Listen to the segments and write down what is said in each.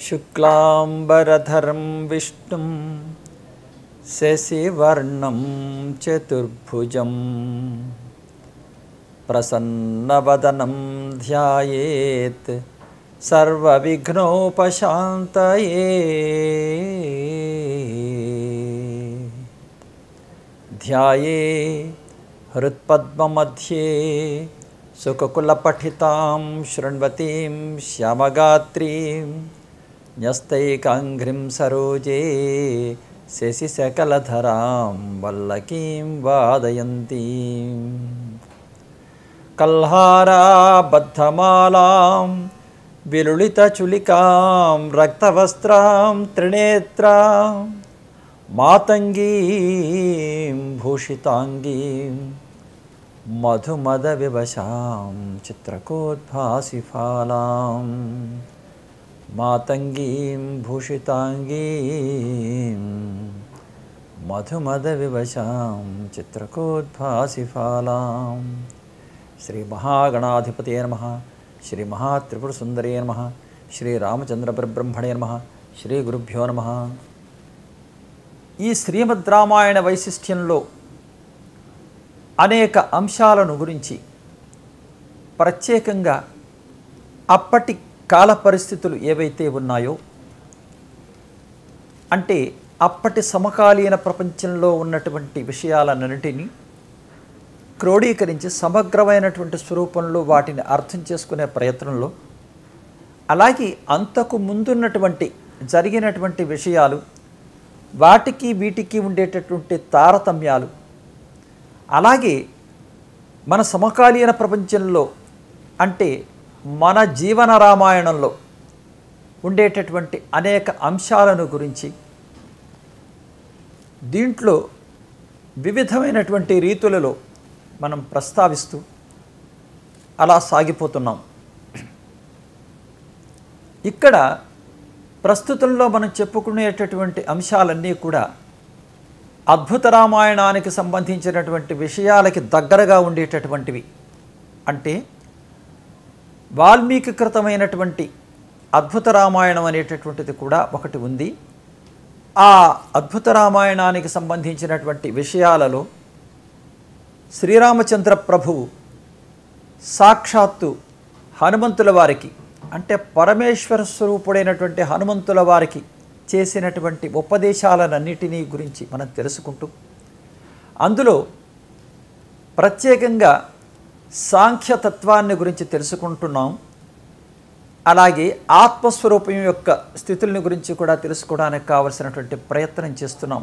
శుక్లాంబరధరం విష్ణుం శశివర్ణం చతుర్భుజం ప్రసన్నవదనం ధ్యాయేత్ సర్వవిఘ్నోపశాంతయే ధ్యాయే హృత్పద్మमध्ये సుఖకులపఠితాం శృణ్వతీం శ్యామగాత్రీం న్యస్తైకాంఘ్రిం సరోజే శశిశకలధరాం వల్లకీం వాదయంతీం కల్హారాబద్ధమాలాం విలుళితచులికాం రక్తవస్త్రాం త్రినేత్రాం మాతంగీం భూషితాంగీం మధుమదవివశాం చిత్రకోద్భాసిఫాలాం మాతంగీం భూషితాంగీం మధుమదవివశాం చిత్రకోద్భాసిఫాలాం శ్రీ మహాగణాధిపతే నమ శ్రీ మహాత్రిపురసుందరే నమ శ్రీ రామచంద్రపరబ్రహ్మణే నమ శ్రీ గురుభ్యో నమ ఈ శ్రీమద్ రామాయణ వైశిష్ట్యంలో అనేక అంశాలను గురించి ప్రత్యేకంగా అప్పటి కాల పరిస్థితులు ఏవైతే ఉన్నాయో అంటే అప్పటి సమకాలీన ప్రపంచంలో ఉన్నటువంటి విషయాలన్నింటినీ క్రోడీకరించి సమగ్రమైనటువంటి స్వరూపంలో వాటిని అర్థం చేసుకునే ప్రయత్నంలో అలాగే అంతకు ముందున్నటువంటి జరిగినటువంటి విషయాలు వాటికి వీటికి ఉండేటటువంటి తారతమ్యాలు అలాగే మన సమకాలీన ప్రపంచంలో అంటే మన జీవన రామాయణంలో ఉండేటటువంటి అనేక అంశాలను గురించి దీంట్లో వివిధమైనటువంటి రీతులలో మనం ప్రస్తావిస్తూ అలా సాగిపోతున్నాం ఇక్కడ ప్రస్తుతంలో మనం చెప్పుకునేటటువంటి అంశాలన్నీ కూడా అద్భుత రామాయణానికి సంబంధించినటువంటి విషయాలకి దగ్గరగా ఉండేటటువంటివి అంటే వాల్మీకి కృతమైనటువంటి అద్భుత రామాయణం అనేటటువంటిది కూడా ఒకటి ఉంది ఆ అద్భుత రామాయణానికి సంబంధించినటువంటి విషయాలలో శ్రీరామచంద్ర ప్రభువు సాక్షాత్తు హనుమంతుల వారికి అంటే పరమేశ్వర స్వరూపుడైనటువంటి హనుమంతుల వారికి చేసినటువంటి ఉపదేశాలన్నిటినీ గురించి మనం తెలుసుకుంటూ అందులో ప్రత్యేకంగా సాంఖ్యతత్వాన్ని గురించి తెలుసుకుంటున్నాం అలాగే ఆత్మస్వరూపం యొక్క స్థితుల్ని గురించి కూడా తెలుసుకోవడానికి కావలసినటువంటి ప్రయత్నం చేస్తున్నాం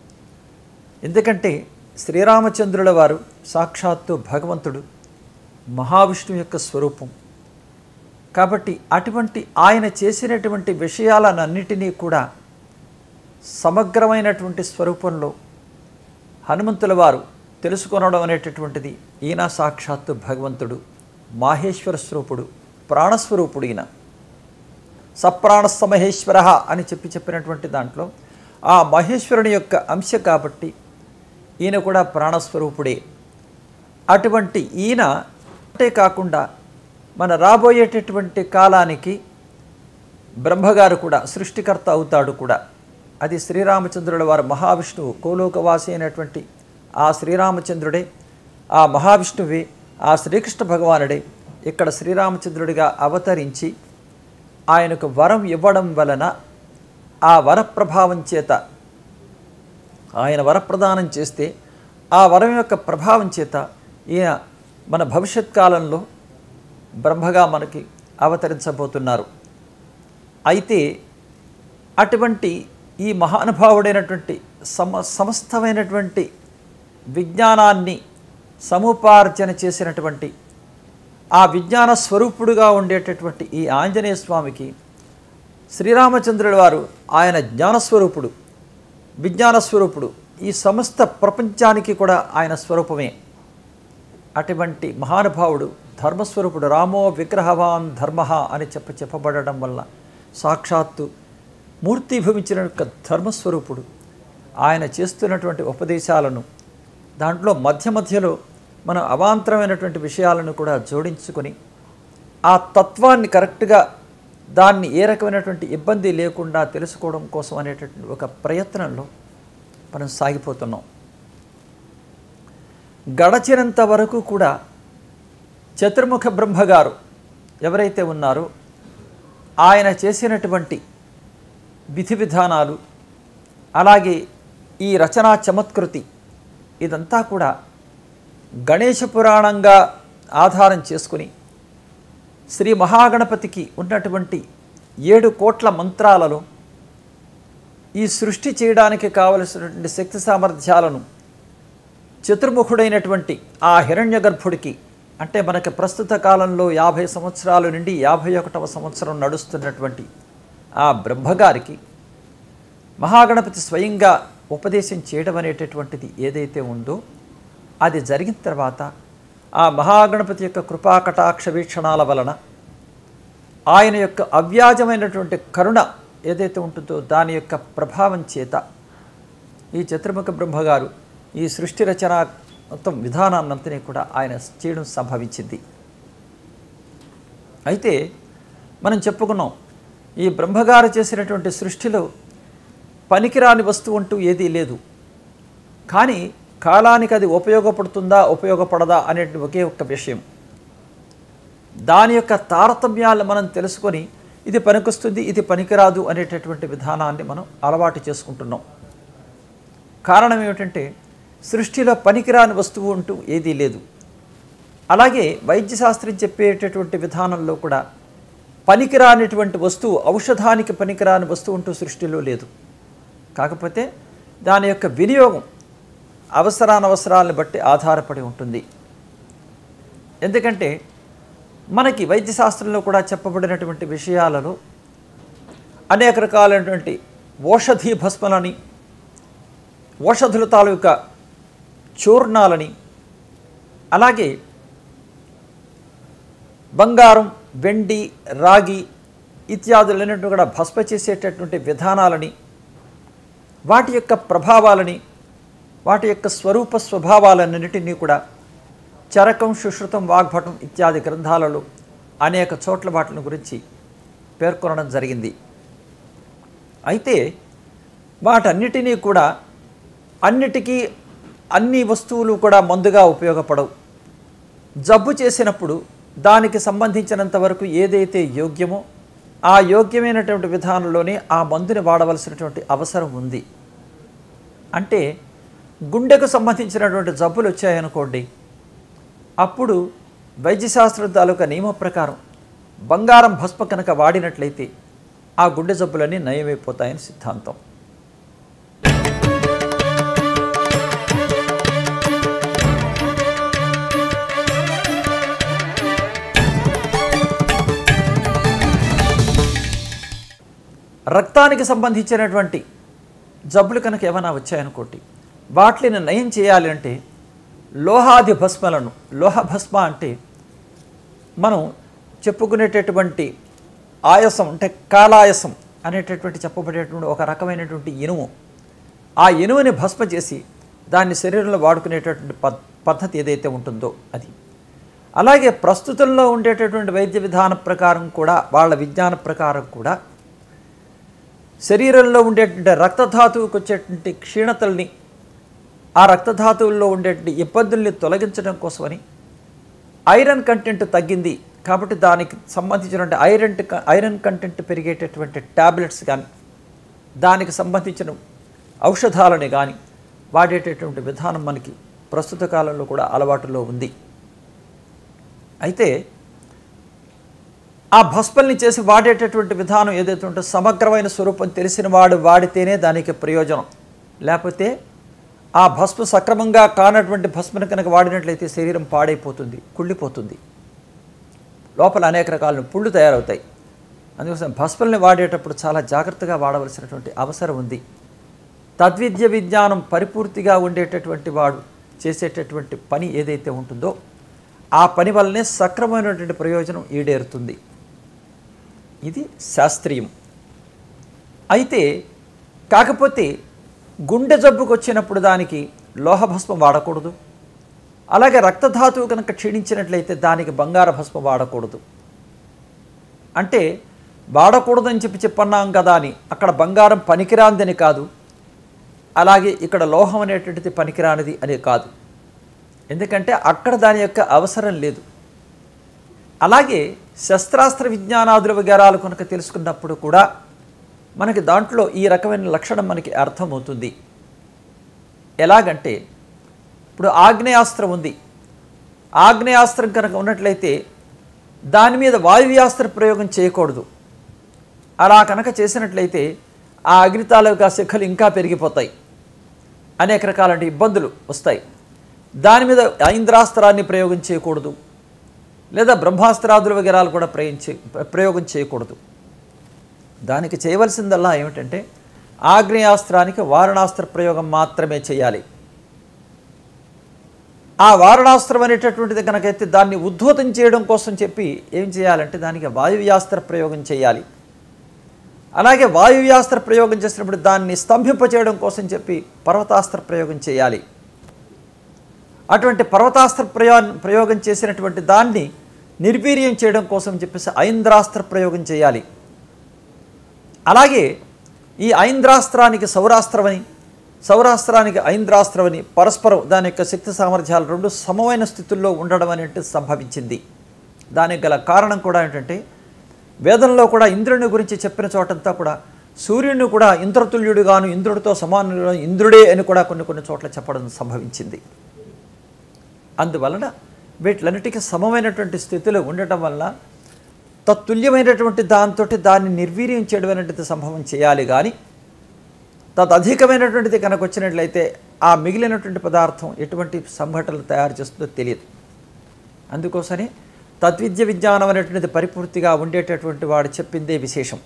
ఎందుకంటే శ్రీరామచంద్రుల వారు సాక్షాత్తు భగవంతుడు మహావిష్ణువు యొక్క స్వరూపం కాబట్టి అటువంటి ఆయన చేసినటువంటి విషయాలన్నిటినీ కూడా సమగ్రమైనటువంటి స్వరూపంలో హనుమంతుల వారు తెలుసుకొనడం అనేటటువంటిది ఈయన సాక్షాత్తు భగవంతుడు మాహేశ్వర స్వరూపుడు ప్రాణస్వరూపుడు ఈయన సప్రాణస్థ మహేశ్వర అని చెప్పి చెప్పినటువంటి దాంట్లో ఆ మహేశ్వరుని యొక్క అంశ కాబట్టి ఈయన కూడా ప్రాణస్వరూపుడే అటువంటి ఈయన అంటే కాకుండా మన రాబోయేటటువంటి కాలానికి బ్రహ్మగారు కూడా సృష్టికర్త అవుతాడు కూడా అది శ్రీరామచంద్రుల వారు మహావిష్ణువు కోలోకవాసి అయినటువంటి ఆ శ్రీరామచంద్రుడే ఆ మహావిష్ణువే ఆ శ్రీకృష్ణ భగవానుడే ఇక్కడ శ్రీరామచంద్రుడిగా అవతరించి ఆయనకు వరం ఇవ్వడం వలన ఆ వరప్రభావం చేత ఆయన వరప్రదానం చేస్తే ఆ వరం యొక్క ప్రభావం చేత ఈయన మన భవిష్యత్ కాలంలో బ్రహ్మగా మనకి అవతరించబోతున్నారు అయితే అటువంటి ఈ మహానుభావుడైనటువంటి సమ సమస్తమైనటువంటి విజ్ఞానాన్ని సముపార్జన చేసినటువంటి ఆ విజ్ఞాన స్వరూపుడుగా ఉండేటటువంటి ఈ ఆంజనేయ స్వామికి శ్రీరామచంద్రుల వారు ఆయన జ్ఞానస్వరూపుడు విజ్ఞాన స్వరూపుడు ఈ సమస్త ప్రపంచానికి కూడా ఆయన స్వరూపమే అటువంటి మహానుభావుడు ధర్మస్వరూపుడు రామో విగ్రహవాన్ ధర్మ అని చెప్ప చెప్పబడడం వల్ల సాక్షాత్తు మూర్తి భవించిన యొక్క ధర్మస్వరూపుడు ఆయన చేస్తున్నటువంటి ఉపదేశాలను దాంట్లో మధ్య మధ్యలో మనం అవాంతరమైనటువంటి విషయాలను కూడా జోడించుకొని ఆ తత్వాన్ని కరెక్ట్గా దాన్ని ఏ రకమైనటువంటి ఇబ్బంది లేకుండా తెలుసుకోవడం కోసం అనేటటువంటి ఒక ప్రయత్నంలో మనం సాగిపోతున్నాం గడచినంత వరకు కూడా చతుర్ముఖ బ్రహ్మగారు ఎవరైతే ఉన్నారో ఆయన చేసినటువంటి విధి విధానాలు అలాగే ఈ రచనా చమత్కృతి ఇదంతా కూడా గణేష పురాణంగా ఆధారం చేసుకుని శ్రీ మహాగణపతికి ఉన్నటువంటి ఏడు కోట్ల మంత్రాలలో ఈ సృష్టి చేయడానికి కావలసినటువంటి శక్తి సామర్థ్యాలను చతుర్ముఖుడైనటువంటి ఆ హిరణ్యగర్భుడికి అంటే మనకి ప్రస్తుత కాలంలో యాభై సంవత్సరాల నుండి యాభై ఒకటవ సంవత్సరం నడుస్తున్నటువంటి ఆ బ్రహ్మగారికి మహాగణపతి స్వయంగా ఉపదేశం చేయడం అనేటటువంటిది ఏదైతే ఉందో అది జరిగిన తర్వాత ఆ మహాగణపతి యొక్క కృపా కటాక్ష వీక్షణాల వలన ఆయన యొక్క అవ్యాజమైనటువంటి కరుణ ఏదైతే ఉంటుందో దాని యొక్క ప్రభావం చేత ఈ చతుర్ముఖ బ్రహ్మగారు ఈ సృష్టి రచన మొత్తం విధానాన్నంతని కూడా ఆయన చేయడం సంభవించింది అయితే మనం చెప్పుకున్నాం ఈ బ్రహ్మగారు చేసినటువంటి సృష్టిలో పనికిరాని వస్తువు అంటూ ఏదీ లేదు కానీ కాలానికి అది ఉపయోగపడుతుందా ఉపయోగపడదా అనే ఒకే ఒక్క విషయం దాని యొక్క తారతమ్యాలను మనం తెలుసుకొని ఇది పనికొస్తుంది ఇది పనికిరాదు అనేటటువంటి విధానాన్ని మనం అలవాటు చేసుకుంటున్నాం కారణం ఏమిటంటే సృష్టిలో పనికిరాని వస్తువు అంటూ ఏదీ లేదు అలాగే వైద్యశాస్త్రం చెప్పేటటువంటి విధానంలో కూడా పనికిరానిటువంటి వస్తువు ఔషధానికి పనికిరాని వస్తువు అంటూ సృష్టిలో లేదు కాకపోతే దాని యొక్క వినియోగం అవసరానవసరాలను బట్టి ఆధారపడి ఉంటుంది ఎందుకంటే మనకి వైద్యశాస్త్రంలో కూడా చెప్పబడినటువంటి విషయాలలో అనేక రకాలైనటువంటి ఓషధీ భస్మలని ఓషధుల తాలూకా చూర్ణాలని అలాగే బంగారం వెండి రాగి ఇత్యాదులన్నింటినీ కూడా భస్మ చేసేటటువంటి విధానాలని వాటి యొక్క ప్రభావాలని వాటి యొక్క స్వరూప స్వభావాలన్నింటినీ కూడా చరకం సుశ్రుతం వాగ్భటం ఇత్యాది గ్రంథాలలో అనేక చోట్ల వాటిని గురించి పేర్కొనడం జరిగింది అయితే వాటన్నిటినీ కూడా అన్నిటికీ అన్ని వస్తువులు కూడా మందుగా ఉపయోగపడవు జబ్బు చేసినప్పుడు దానికి సంబంధించినంత వరకు ఏదైతే యోగ్యమో ఆ యోగ్యమైనటువంటి విధానంలోనే ఆ మందుని వాడవలసినటువంటి అవసరం ఉంది అంటే గుండెకు సంబంధించినటువంటి జబ్బులు వచ్చాయనుకోండి అప్పుడు వైద్యశాస్త్రం తాలూకా నియమ ప్రకారం బంగారం భస్మ కనుక వాడినట్లయితే ఆ గుండె జబ్బులన్నీ నయమైపోతాయని సిద్ధాంతం రక్తానికి సంబంధించినటువంటి జబ్బులు కనుక ఏమైనా వచ్చాయనుకోండి వాటిని నయం చేయాలి అంటే లోహాది భస్మలను లోహ భస్మ అంటే మనం చెప్పుకునేటటువంటి ఆయాసం అంటే కాలాయసం అనేటటువంటి చెప్పబడేటువంటి ఒక రకమైనటువంటి ఇనుము ఆ ఇనుముని భస్మ చేసి దాన్ని శరీరంలో వాడుకునేటటువంటి పద్ పద్ధతి ఏదైతే ఉంటుందో అది అలాగే ప్రస్తుతంలో ఉండేటటువంటి వైద్య విధాన ప్రకారం కూడా వాళ్ళ విజ్ఞాన ప్రకారం కూడా శరీరంలో ఉండేటువంటి రక్తధాతువుకి వచ్చేటువంటి క్షీణతల్ని ఆ రక్తధాతువుల్లో ఉండేటువంటి ఇబ్బందుల్ని తొలగించడం కోసమని ఐరన్ కంటెంట్ తగ్గింది కాబట్టి దానికి సంబంధించినటువంటి ఐరన్ ఐరన్ కంటెంట్ పెరిగేటటువంటి ట్యాబ్లెట్స్ కానీ దానికి సంబంధించిన ఔషధాలని కానీ వాడేటటువంటి విధానం మనకి ప్రస్తుత కాలంలో కూడా అలవాటులో ఉంది అయితే ఆ భస్మల్ని చేసి వాడేటటువంటి విధానం ఏదైతే ఉంటుందో సమగ్రమైన స్వరూపం తెలిసిన వాడు వాడితేనే దానికి ప్రయోజనం లేకపోతే ఆ భస్మ సక్రమంగా కానటువంటి భస్మను కనుక వాడినట్లయితే శరీరం పాడైపోతుంది కుళ్ళిపోతుంది లోపల అనేక రకాల పుళ్ళు తయారవుతాయి అందుకోసం భస్మల్ని వాడేటప్పుడు చాలా జాగ్రత్తగా వాడవలసినటువంటి అవసరం ఉంది తద్విద్య విజ్ఞానం పరిపూర్తిగా ఉండేటటువంటి వాడు చేసేటటువంటి పని ఏదైతే ఉంటుందో ఆ పని వల్లనే సక్రమైనటువంటి ప్రయోజనం ఈడేరుతుంది ఇది శాస్త్రీయం అయితే కాకపోతే గుండె జబ్బుకు వచ్చినప్పుడు దానికి లోహభస్మం వాడకూడదు అలాగే రక్తధాతువు కనుక క్షీణించినట్లయితే దానికి బంగార భస్మం వాడకూడదు అంటే వాడకూడదని చెప్పి చెప్పన్నాం కదా అని అక్కడ బంగారం పనికిరాందని కాదు అలాగే ఇక్కడ లోహం అనేటువంటిది పనికిరానిది అని కాదు ఎందుకంటే అక్కడ దాని యొక్క అవసరం లేదు అలాగే శస్త్రాస్త్ర విజ్ఞానాదుల వగేరాలు కనుక తెలుసుకున్నప్పుడు కూడా మనకి దాంట్లో ఈ రకమైన లక్షణం మనకి అర్థమవుతుంది ఎలాగంటే ఇప్పుడు ఆగ్నేయాస్త్రం ఉంది ఆగ్నేయాస్త్రం కనుక ఉన్నట్లయితే దాని మీద వాయువ్యాస్త్ర ప్రయోగం చేయకూడదు అలా కనుక చేసినట్లయితే ఆ అగ్నితాలూకా శిఖలు ఇంకా పెరిగిపోతాయి అనేక రకాలంటి ఇబ్బందులు వస్తాయి దాని మీద ఐంద్రాస్త్రాన్ని ప్రయోగం చేయకూడదు లేదా బ్రహ్మాస్త్రాదుల వగేరాలు కూడా ప్రయోగించే ప్రయోగం చేయకూడదు దానికి చేయవలసిందల్లా ఏమిటంటే ఆగ్నేయాస్త్రానికి వారణాస్త్ర ప్రయోగం మాత్రమే చేయాలి ఆ వారణాస్త్రం అనేటటువంటిది కనుకైతే దాన్ని ఉద్ధూతం చేయడం కోసం చెప్పి ఏం చేయాలంటే దానికి వాయువ్యాస్త్ర ప్రయోగం చేయాలి అలాగే వాయువ్యాస్త్ర ప్రయోగం చేసినప్పుడు దాన్ని స్తంభింపచేయడం కోసం చెప్పి పర్వతాస్త్ర ప్రయోగం చేయాలి అటువంటి పర్వతాస్త్ర ప్రయో ప్రయోగం చేసినటువంటి దాన్ని నిర్వీర్యం చేయడం కోసం చెప్పేసి ఐంద్రాస్త్ర ప్రయోగం చేయాలి అలాగే ఈ ఐంద్రాస్త్రానికి సౌరాస్త్రమని సౌరాస్త్రానికి ఐంద్రాస్త్రమని పరస్పరం దాని యొక్క శక్తి సామర్థ్యాలు రెండు సమమైన స్థితుల్లో ఉండడం అనేది సంభవించింది దానికి గల కారణం కూడా ఏంటంటే వేదంలో కూడా ఇంద్రుని గురించి చెప్పిన చోటంతా కూడా సూర్యుడిని కూడా ఇంద్రతుల్యుడుగాను ఇంద్రుడితో సమానుడు ఇంద్రుడే అని కూడా కొన్ని కొన్ని చోట్ల చెప్పడం సంభవించింది అందువలన వీటిలన్నిటికీ సమమైనటువంటి స్థితిలో ఉండటం వల్ల తత్తుల్యమైనటువంటి దాంతో దాన్ని నిర్వీర్యం చేయడం అనేటువంటి సంభవం చేయాలి కానీ తదధికమైనటువంటిది కనుక వచ్చినట్లయితే ఆ మిగిలినటువంటి పదార్థం ఎటువంటి సంఘటనలు తయారు చేస్తుందో తెలియదు అందుకోసమే తద్విద్య విజ్ఞానం అనేటువంటిది పరిపూర్తిగా ఉండేటటువంటి వాడు చెప్పిందే విశేషం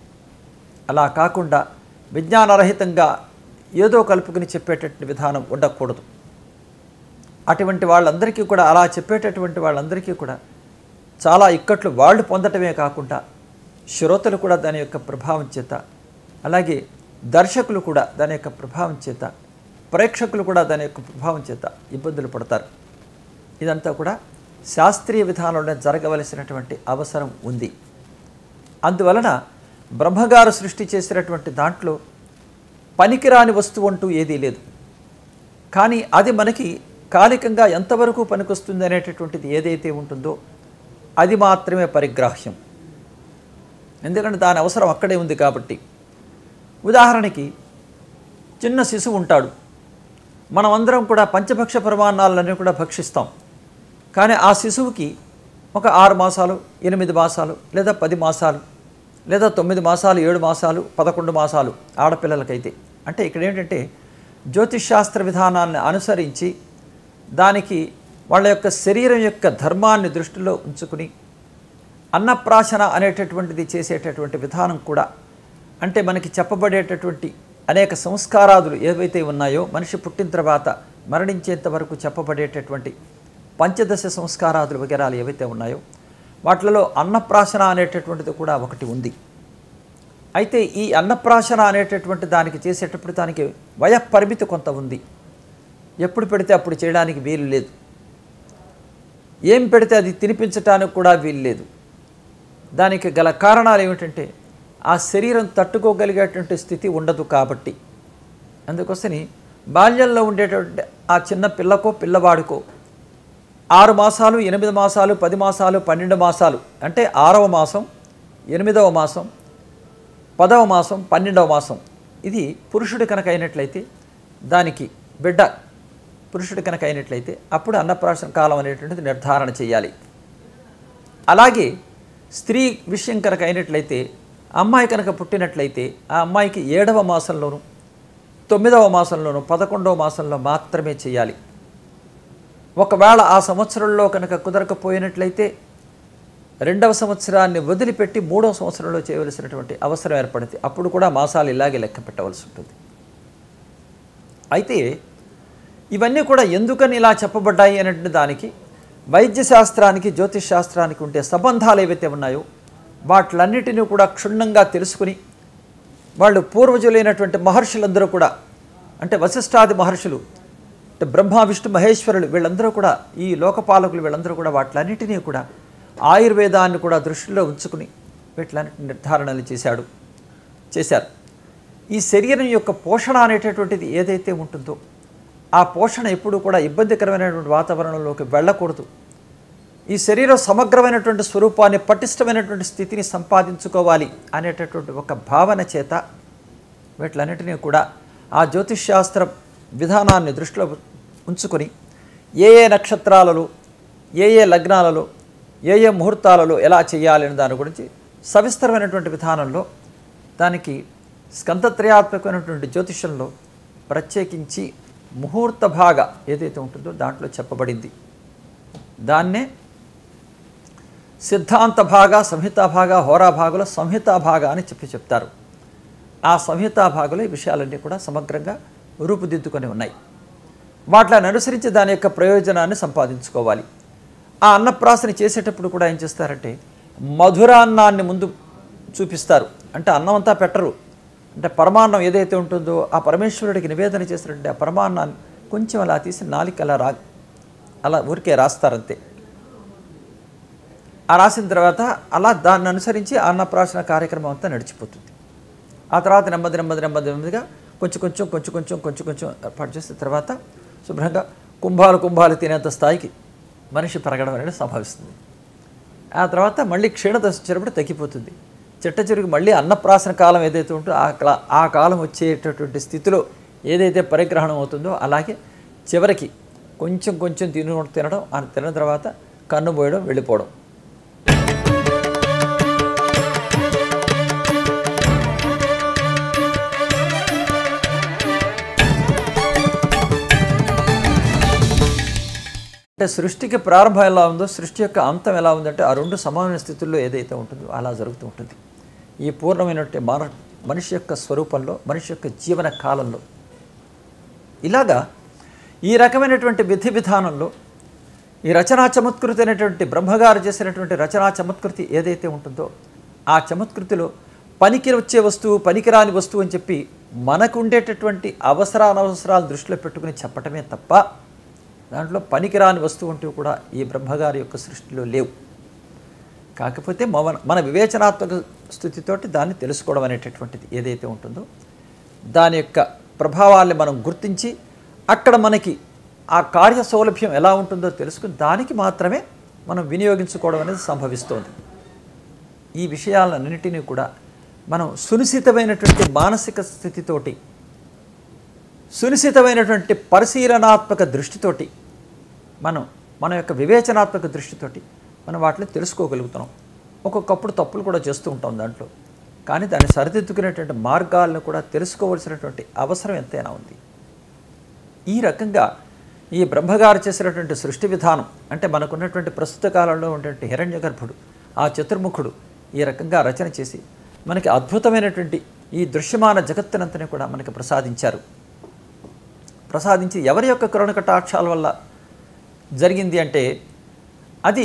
అలా కాకుండా విజ్ఞానరహితంగా ఏదో కలుపుకుని చెప్పేటటువంటి విధానం ఉండకూడదు అటువంటి వాళ్ళందరికీ కూడా అలా చెప్పేటటువంటి వాళ్ళందరికీ కూడా చాలా ఇక్కట్లు వాళ్ళు పొందటమే కాకుండా శ్రోతలు కూడా దాని యొక్క ప్రభావం చేత అలాగే దర్శకులు కూడా దాని యొక్క ప్రభావం చేత ప్రేక్షకులు కూడా దాని యొక్క ప్రభావం చేత ఇబ్బందులు పడతారు ఇదంతా కూడా శాస్త్రీయ విధానంలో జరగవలసినటువంటి అవసరం ఉంది అందువలన బ్రహ్మగారు సృష్టి చేసినటువంటి దాంట్లో పనికిరాని వస్తువు అంటూ ఏదీ లేదు కానీ అది మనకి కాలికంగా ఎంతవరకు పనికొస్తుంది అనేటటువంటిది ఏదైతే ఉంటుందో అది మాత్రమే పరిగ్రాహ్యం ఎందుకంటే దాని అవసరం అక్కడే ఉంది కాబట్టి ఉదాహరణకి చిన్న శిశువు ఉంటాడు మనం అందరం కూడా పంచభక్ష ప్రమాణాలన్నీ కూడా భక్షిస్తాం కానీ ఆ శిశువుకి ఒక ఆరు మాసాలు ఎనిమిది మాసాలు లేదా పది మాసాలు లేదా తొమ్మిది మాసాలు ఏడు మాసాలు పదకొండు మాసాలు ఆడపిల్లలకైతే అంటే ఇక్కడ ఏంటంటే జ్యోతిష్శాస్త్ర విధానాన్ని అనుసరించి దానికి వాళ్ళ యొక్క శరీరం యొక్క ధర్మాన్ని దృష్టిలో ఉంచుకుని అన్నప్రాశన అనేటటువంటిది చేసేటటువంటి విధానం కూడా అంటే మనకి చెప్పబడేటటువంటి అనేక సంస్కారాదులు ఏవైతే ఉన్నాయో మనిషి పుట్టిన తర్వాత మరణించేంత వరకు చెప్పబడేటటువంటి పంచదశ సంస్కారాదులు వగేరాలు ఏవైతే ఉన్నాయో వాటిలలో అన్నప్రాశన అనేటటువంటిది కూడా ఒకటి ఉంది అయితే ఈ అన్నప్రాశన అనేటటువంటి దానికి చేసేటప్పుడు దానికి వయ పరిమితి కొంత ఉంది ఎప్పుడు పెడితే అప్పుడు చేయడానికి వీలు లేదు ఏం పెడితే అది తినిపించటానికి కూడా వీలు లేదు దానికి గల కారణాలు ఏమిటంటే ఆ శరీరం తట్టుకోగలిగేటువంటి స్థితి ఉండదు కాబట్టి అందుకోసని బాల్యంలో ఉండేటువంటి ఆ చిన్న పిల్లకో పిల్లవాడికో ఆరు మాసాలు ఎనిమిది మాసాలు పది మాసాలు పన్నెండు మాసాలు అంటే ఆరవ మాసం ఎనిమిదవ మాసం పదవ మాసం పన్నెండవ మాసం ఇది పురుషుడి కనుక అయినట్లయితే దానికి బిడ్డ పురుషుడి కనుక అయినట్లయితే అప్పుడు అన్నప్రాశన కాలం అనేటువంటిది నిర్ధారణ చేయాలి అలాగే స్త్రీ విషయం కనుక అయినట్లయితే అమ్మాయి కనుక పుట్టినట్లయితే ఆ అమ్మాయికి ఏడవ మాసంలోను తొమ్మిదవ మాసంలోను పదకొండవ మాసంలో మాత్రమే చేయాలి ఒకవేళ ఆ సంవత్సరంలో కనుక కుదరకపోయినట్లయితే రెండవ సంవత్సరాన్ని వదిలిపెట్టి మూడవ సంవత్సరంలో చేయవలసినటువంటి అవసరం ఏర్పడింది అప్పుడు కూడా మాసాలు ఇలాగే లెక్క పెట్టవలసి ఉంటుంది అయితే ఇవన్నీ కూడా ఎందుకని ఇలా చెప్పబడ్డాయి అనేటువంటి దానికి వైద్య శాస్త్రానికి జ్యోతిష్ శాస్త్రానికి ఉండే సంబంధాలు ఏవైతే ఉన్నాయో వాటిలన్నిటినీ కూడా క్షుణ్ణంగా తెలుసుకుని వాళ్ళు పూర్వజులైనటువంటి మహర్షులందరూ కూడా అంటే వశిష్ఠాది మహర్షులు అంటే బ్రహ్మ విష్ణు మహేశ్వరులు వీళ్ళందరూ కూడా ఈ లోకపాలకులు వీళ్ళందరూ కూడా వాటిలన్నిటినీ కూడా ఆయుర్వేదాన్ని కూడా దృష్టిలో ఉంచుకుని వీటిలాంటి నిర్ధారణలు చేశాడు చేశారు ఈ శరీరం యొక్క పోషణ అనేటటువంటిది ఏదైతే ఉంటుందో ఆ పోషణ ఎప్పుడూ కూడా ఇబ్బందికరమైనటువంటి వాతావరణంలోకి వెళ్ళకూడదు ఈ శరీరం సమగ్రమైనటువంటి స్వరూపాన్ని పటిష్టమైనటువంటి స్థితిని సంపాదించుకోవాలి అనేటటువంటి ఒక భావన చేత వీటిలన్నిటినీ కూడా ఆ జ్యోతిష్శాస్త్ర విధానాన్ని దృష్టిలో ఉంచుకొని ఏ ఏ నక్షత్రాలలో ఏ ఏ లగ్నాలలో ఏ ఏ ముహూర్తాలలో ఎలా చేయాలి అనే దాని గురించి సవిస్తరమైనటువంటి విధానంలో దానికి స్కందత్రయాత్మకమైనటువంటి జ్యోతిషంలో ప్రత్యేకించి ముహూర్త భాగ ఏదైతే ఉంటుందో దాంట్లో చెప్పబడింది దాన్నే సిద్ధాంత భాగ సంహితా భాగ హోరా భాగంలో సంహితా భాగ అని చెప్పి చెప్తారు ఆ సంహితా భాగంలో ఈ విషయాలన్నీ కూడా సమగ్రంగా రూపుదిద్దుకొని ఉన్నాయి వాటిని అనుసరించి దాని యొక్క ప్రయోజనాన్ని సంపాదించుకోవాలి ఆ అన్నప్రాసన చేసేటప్పుడు కూడా ఏం చేస్తారంటే మధురాన్నాన్ని ముందు చూపిస్తారు అంటే అన్నం అంతా పెట్టరు అంటే పరమాన్నం ఏదైతే ఉంటుందో ఆ పరమేశ్వరుడికి నివేదన చేసినట్టే ఆ పరమాన్నాన్ని కొంచెం అలా తీసి నాలిక అలా రా అలా ఊరికే రాస్తారంతే ఆ రాసిన తర్వాత అలా దాన్ని అనుసరించి ఆ అన్నప్రాసన కార్యక్రమం అంతా నడిచిపోతుంది ఆ తర్వాత నెమ్మది నెమ్మది నెమ్మది నెమ్మదిగా కొంచెం కొంచెం కొంచెం కొంచెం కొంచెం కొంచెం ఏర్పాటు చేసిన తర్వాత శుభ్రంగా కుంభాలు కుంభాలు తినేంత స్థాయికి మనిషి పెరగడం అనేది సంభవిస్తుంది ఆ తర్వాత మళ్ళీ క్షీణదశ వచ్చినప్పుడు తగ్గిపోతుంది చిట్ట చిరుగు మళ్ళీ అన్నప్రాసన కాలం ఏదైతే ఉంటుందో ఆ క్లా ఆ కాలం వచ్చేటటువంటి స్థితిలో ఏదైతే పరిగ్రహణం అవుతుందో అలాగే చివరికి కొంచెం కొంచెం తిను తినడం ఆ తిన్న తర్వాత కన్ను పోయడం వెళ్ళిపోవడం అంటే సృష్టికి ప్రారంభం ఎలా ఉందో సృష్టి యొక్క అంతం ఎలా ఉందంటే ఆ రెండు సమాన స్థితుల్లో ఏదైతే ఉంటుందో అలా జరుగుతూ ఉంటుంది ఈ పూర్ణమైనటువంటి మన మనిషి యొక్క స్వరూపంలో మనిషి యొక్క జీవన కాలంలో ఇలాగా ఈ రకమైనటువంటి విధి విధానంలో ఈ రచనా చమత్కృతి అనేటువంటి బ్రహ్మగారు చేసినటువంటి రచనా చమత్కృతి ఏదైతే ఉంటుందో ఆ చమత్కృతిలో పనికి వచ్చే వస్తువు పనికిరాని వస్తువు అని చెప్పి మనకు ఉండేటటువంటి అవసరానవసరాలు దృష్టిలో పెట్టుకుని చెప్పటమే తప్ప దాంట్లో పనికిరాని వస్తువు అంటూ కూడా ఈ బ్రహ్మగారి యొక్క సృష్టిలో లేవు కాకపోతే మన మన వివేచనాత్మక స్థితితోటి దాన్ని తెలుసుకోవడం అనేటటువంటిది ఏదైతే ఉంటుందో దాని యొక్క ప్రభావాల్ని మనం గుర్తించి అక్కడ మనకి ఆ కార్య సౌలభ్యం ఎలా ఉంటుందో తెలుసుకుని దానికి మాత్రమే మనం వినియోగించుకోవడం అనేది సంభవిస్తోంది ఈ విషయాలన్నింటినీ కూడా మనం సునిశ్చితమైనటువంటి మానసిక స్థితితోటి సునిశ్చితమైనటువంటి పరిశీలనాత్మక దృష్టితోటి మనం మన యొక్క వివేచనాత్మక దృష్టితోటి మనం వాటిని తెలుసుకోగలుగుతున్నాం ఒక్కొక్కప్పుడు తప్పులు కూడా చేస్తూ ఉంటాం దాంట్లో కానీ దాన్ని సరిదిద్దుకునేటువంటి మార్గాలను కూడా తెలుసుకోవలసినటువంటి అవసరం ఎంతైనా ఉంది ఈ రకంగా ఈ బ్రహ్మగారు చేసినటువంటి సృష్టి విధానం అంటే మనకున్నటువంటి ప్రస్తుత కాలంలో ఉన్నటువంటి హిరణ్య గర్భుడు ఆ చతుర్ముఖుడు ఈ రకంగా రచన చేసి మనకి అద్భుతమైనటువంటి ఈ దృశ్యమాన జగత్తునంతని కూడా మనకి ప్రసాదించారు ప్రసాదించి ఎవరి యొక్క కరుణ కటాక్షాల వల్ల జరిగింది అంటే అది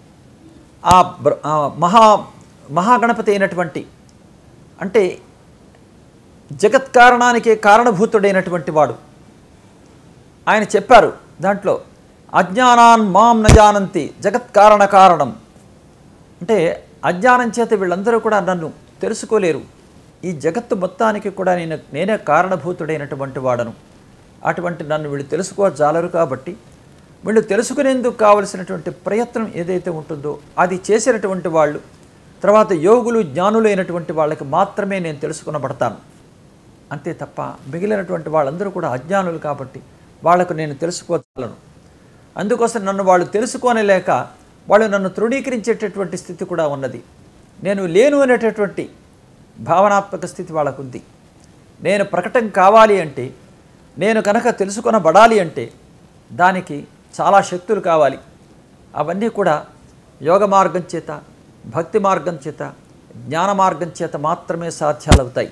ఆ బ్ర- ఆ మహా మహాగణపతి అయినటువంటి అంటే జగత్కారణానికి కారణభూతుడైనటువంటి వాడు ఆయన చెప్పారు దాంట్లో అజ్ఞానాన్ మాం నజానంతి జగత్కారణ కారణం అంటే అజ్ఞానం చేత వీళ్ళందరూ కూడా నన్ను తెలుసుకోలేరు ఈ జగత్తు మొత్తానికి కూడా నేను నేనే కారణభూతుడైనటువంటి వాడను అటువంటి నన్ను వీళ్ళు తెలుసుకోజాలరు కాబట్టి వీళ్ళు తెలుసుకునేందుకు కావలసినటువంటి ప్రయత్నం ఏదైతే ఉంటుందో అది చేసినటువంటి వాళ్ళు తర్వాత యోగులు జ్ఞానులు అయినటువంటి వాళ్ళకి మాత్రమే నేను తెలుసుకునబడతాను అంతే తప్ప మిగిలినటువంటి వాళ్ళందరూ కూడా అజ్ఞానులు కాబట్టి వాళ్లకు నేను తెలుసుకోగలను అందుకోసం నన్ను వాళ్ళు తెలుసుకోనలేక వాళ్ళు నన్ను తృణీకరించేటటువంటి స్థితి కూడా ఉన్నది నేను లేను అనేటటువంటి భావనాత్మక స్థితి వాళ్ళకు ఉంది నేను ప్రకటన కావాలి అంటే నేను కనుక తెలుసుకొనబడాలి అంటే దానికి చాలా శక్తులు కావాలి అవన్నీ కూడా యోగ మార్గం చేత భక్తి మార్గం చేత జ్ఞాన మార్గం చేత మాత్రమే సాధ్యాలవుతాయి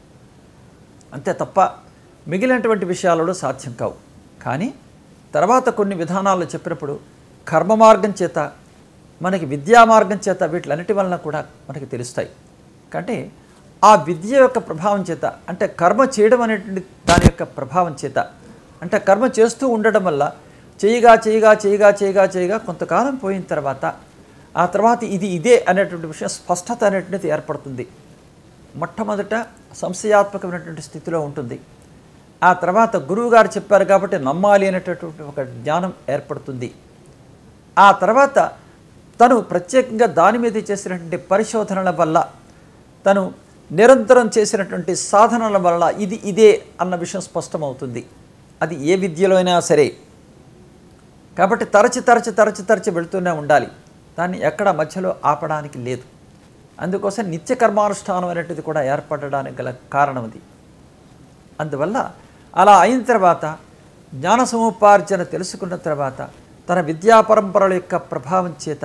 అంతే తప్ప మిగిలినటువంటి విషయాలలో సాధ్యం కావు కానీ తర్వాత కొన్ని విధానాలు చెప్పినప్పుడు కర్మ మార్గం చేత మనకి విద్యా మార్గం చేత వీటిలన్నిటి వలన కూడా మనకి తెలుస్తాయి అంటే ఆ విద్య యొక్క ప్రభావం చేత అంటే కర్మ చేయడం అనేటువంటి దాని యొక్క ప్రభావం చేత అంటే కర్మ చేస్తూ ఉండడం వల్ల చేయగా చేయగా చేయగా చేయగా చేయగా కొంతకాలం పోయిన తర్వాత ఆ తర్వాత ఇది ఇదే అనేటువంటి విషయం స్పష్టత అనేటువంటిది ఏర్పడుతుంది మొట్టమొదట సంశయాత్మకమైనటువంటి స్థితిలో ఉంటుంది ఆ తర్వాత గురువుగారు చెప్పారు కాబట్టి నమ్మాలి అనేటటువంటి ఒక జ్ఞానం ఏర్పడుతుంది ఆ తర్వాత తను ప్రత్యేకంగా దాని మీద చేసినటువంటి పరిశోధనల వల్ల తను నిరంతరం చేసినటువంటి సాధనల వల్ల ఇది ఇదే అన్న విషయం స్పష్టమవుతుంది అది ఏ విద్యలో అయినా సరే కాబట్టి తరచి తరచి తరచి తరచి వెళుతూనే ఉండాలి దాన్ని ఎక్కడ మధ్యలో ఆపడానికి లేదు అందుకోసం నిత్య కర్మానుష్ఠానం అనేటిది కూడా ఏర్పడడానికి గల కారణం అది అందువల్ల అలా అయిన తర్వాత జ్ఞాన సముపార్జన తెలుసుకున్న తర్వాత తన విద్యా పరంపరల యొక్క ప్రభావం చేత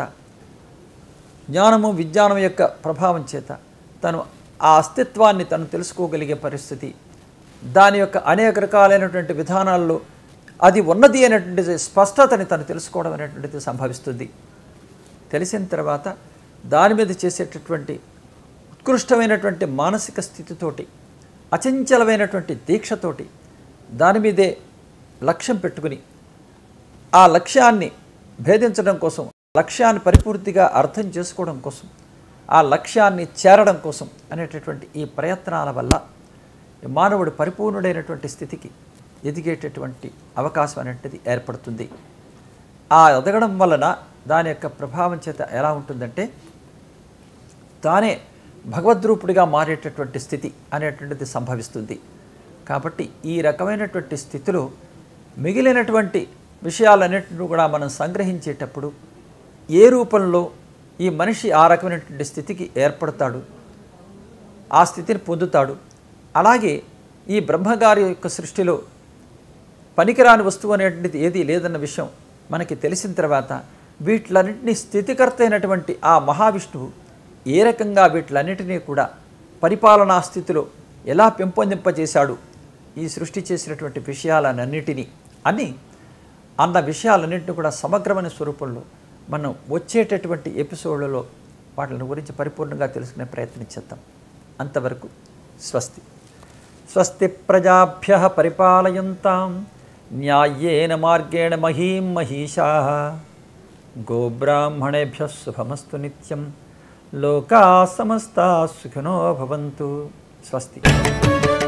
జ్ఞానము విజ్ఞానం యొక్క ప్రభావం చేత తను ఆ అస్తిత్వాన్ని తను తెలుసుకోగలిగే పరిస్థితి దాని యొక్క అనేక రకాలైనటువంటి విధానాల్లో అది ఉన్నది అనేటువంటిది స్పష్టతని తను తెలుసుకోవడం అనేటువంటిది సంభవిస్తుంది తెలిసిన తర్వాత దాని మీద చేసేటటువంటి ఉత్కృష్టమైనటువంటి మానసిక స్థితితోటి అచంచలమైనటువంటి దీక్షతోటి దాని మీదే లక్ష్యం పెట్టుకుని ఆ లక్ష్యాన్ని భేదించడం కోసం లక్ష్యాన్ని పరిపూర్తిగా అర్థం చేసుకోవడం కోసం ఆ లక్ష్యాన్ని చేరడం కోసం అనేటటువంటి ఈ ప్రయత్నాల వల్ల ఈ మానవుడు పరిపూర్ణుడైనటువంటి స్థితికి ఎదిగేటటువంటి అవకాశం అనేటిది ఏర్పడుతుంది ఆ ఎదగడం వలన దాని యొక్క ప్రభావం చేత ఎలా ఉంటుందంటే తానే భగవద్రూపుడిగా మారేటటువంటి స్థితి అనేటువంటిది సంభవిస్తుంది కాబట్టి ఈ రకమైనటువంటి స్థితిలో మిగిలినటువంటి విషయాలన్నింటినీ కూడా మనం సంగ్రహించేటప్పుడు ఏ రూపంలో ఈ మనిషి ఆ రకమైనటువంటి స్థితికి ఏర్పడతాడు ఆ స్థితిని పొందుతాడు అలాగే ఈ బ్రహ్మగారి యొక్క సృష్టిలో పనికిరాని వస్తువు అనేటువంటిది ఏదీ లేదన్న విషయం మనకి తెలిసిన తర్వాత వీటిలన్నింటినీ స్థితికర్త అయినటువంటి ఆ మహావిష్ణువు ఏ రకంగా వీటిలన్నిటినీ కూడా పరిపాలనా స్థితిలో ఎలా పెంపొందింపజేశాడు ఈ సృష్టి చేసినటువంటి విషయాలన్నిటినీ అని అన్న విషయాలన్నింటినీ కూడా సమగ్రమైన స్వరూపంలో మనం వచ్చేటటువంటి ఎపిసోడ్లలో వాటిని గురించి పరిపూర్ణంగా తెలుసుకునే ప్రయత్నం చేద్దాం అంతవరకు స్వస్తి స్వస్తి ప్రజాభ్య పరిపాలయంతాం న్యాయేన మార్గేణ మహీం మహిషా గోబ్రాహ్మణేభ్య శుభమస్తు నిత్యం లోకా సమస్తా సుఖినో భవంతు స్వస్తి